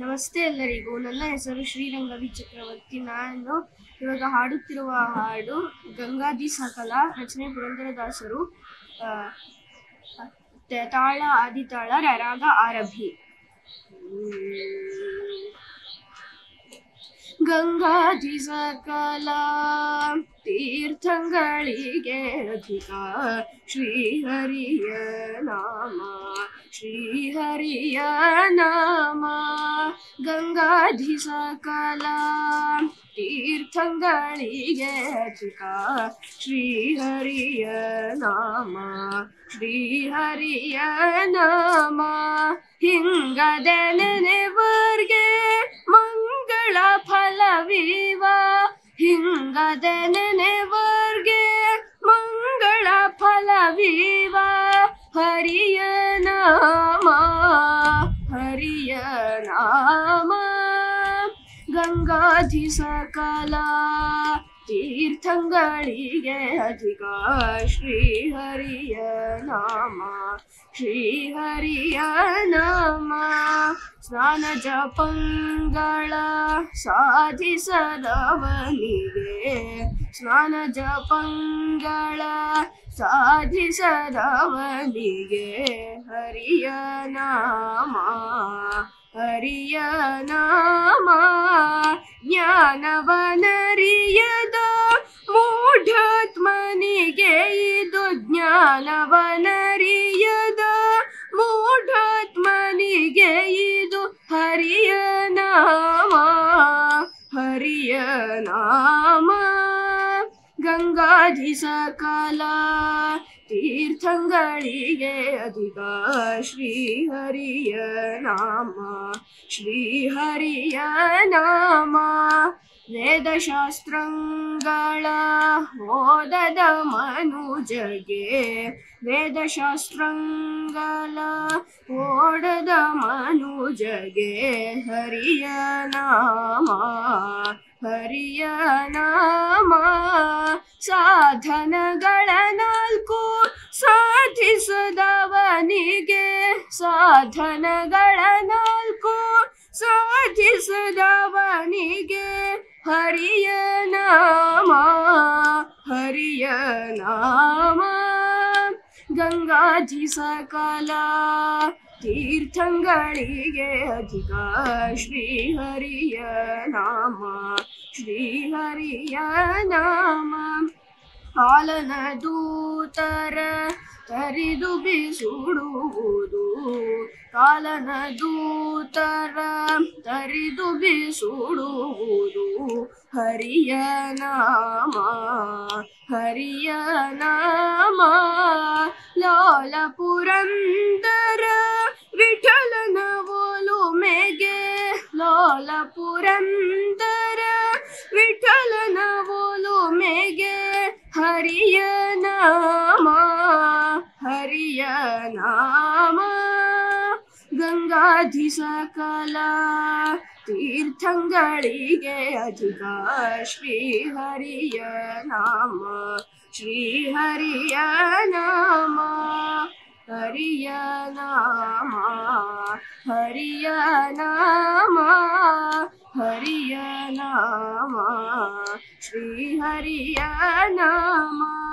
ನಮಸ್ತೆ ಎಲ್ಲರಿಗೂ ನನ್ನ ಹೆಸರು ಶ್ರೀರಂಗವಿ ಚಕ್ರವರ್ತಿ ನಾನು ಇವಾಗ ಹಾಡುತ್ತಿರುವ ಹಾಡು ಗಂಗಾದಿ ಸಕಲ ರಚನೆ ಪುರಂದರದಾಸರು ಆ, ತ- ತಾಳ ಆದಿತಾಳ ರಾಗ ಆರಭಿ ಗಂಗಾದಿ ಸಕಲ ತೀರ್ಥಗಳಿಗೆ ಅಧಿಕ ಶ್ರೀಹರಿಯ ನಾಮ ಶ್ರೀಹರಿಯ ನಾಮ ಗಂಗಾಧಿ ಸಕಲ ತೀರ್ಥಗಳಿಗೆ ಅಧಿಕ ಶ್ರೀಹರಿಯ ನಾಮ ಶ್ರೀಹರಿಯ ನಾಮ ಹಿಂಗದೆ ನೆನೆವರ್ಗೆ ಮಂಗಳ ಫಲವಿವ ಹಿಂಗದೆ ನೆನೆವರ್ಗೆ ಮಂಗಳ ಫಲವಿವ ಹರಿಯ ನಾಮ ಹರಿಯ ನಾಮ ಗಂಗಾಧಿ ಸಕಲ ತೀರ್ಥಂಗಳಿಗೆ ಅಧಿಕ ಶ್ರೀಹರಿಯ ನಾಮ ಶ್ರೀಹರಿಯ ನಾಮ ಸ್ನಾನ ಜಪಂಗಳ ಸಾಧಿಸದವನಿಗೆ ಸ್ನಾನ ಜಪಂಗಳ ಸಾಧಿಸದವನಿಗೆ ಹರಿಯ ನಾಮ ಹರಿಯ ನಾಮ ಜ್ಞಾನವನರಿಯದ ಮೂಢಾತ್ಮನಿಗೆ ಇದು ಜ್ಞಾನವನರಿಯದ ಮೂಢಾತ್ಮನಿಗೆ ಇದು ಹರಿಯ ನಾಮ ಹರಿಯ ನಾಮ ಗಂಗಾಧಿ ಸಕಲ ತೀರ್ಥಂಗಳಿಗೆ ಅಧಿಕ ಶ್ರೀಹರಿಯ ನಾಮ ಶ್ರೀಹರಿಯ ನಾಮ ವೇದಶಾಸ್ತ್ರಗಳ ಓದದ ಮನುಜಗೆ ವೇದಶಾಸ್ತ್ರಗಳ ಓಡದ ಮನುಜಗೆ ಹರಿಯ ನಾಮ ಹರಿಯ ನಾಮ ಸಾಧನಗಳ ನಾಲ್ಕು ಸಾಧಿಸದವನಿಗೆ ಸಾಧನಗಳ ನಾಲ್ಕು ಸಾಧಿಸದವನಿಗೆ ಹರಿಯ ನಾಮ ಹರಿಯ ನಾಮ ಗಂಗಾಧಿ ಸಕಲ ತೀರ್ಥಂಗಳಿಗೆ ಅಧಿಕ ಶ್ರೀಹರಿಯ ನಾಮ ಶ್ರೀಹರಿಯ ನಾಮ ಹಾಲನ ದೂತರ ತರಿದು ಬಿಸುಡುವುದು ಕಾಲನ ದೂತರ ತರಿದು ಬಿಸುಡುವುದು ಹರಿಯ ನಾಮ ಹರಿಯ ನಾಮ ಲಾಲ ಪುರಂದರ ವಿಠಲನ ಒಲುಮೆಗೆ ಲಾಲ ಪುರಂದರ ವಿಠಲನ ಒಲುಮೆಗೆ ಹರಿಯ ನಾಮ ಹರಿಯ ನಾಮ ಗಂಗಾಧಿ ಸಕಲ ತೀರ್ಥಂಗಳಿಗೆ ಅಧಿಕ ಶ್ರೀಹರಿಯ ನಾಮ ಶ್ರೀಹರಿಯ ನಾಮ ಹರಿಯ ನಾಮ ಹರಿಯ ನಾಮ ಹರಿಯ ನಾಮ ಶ್ರೀಹರಿಯ ನಾಮ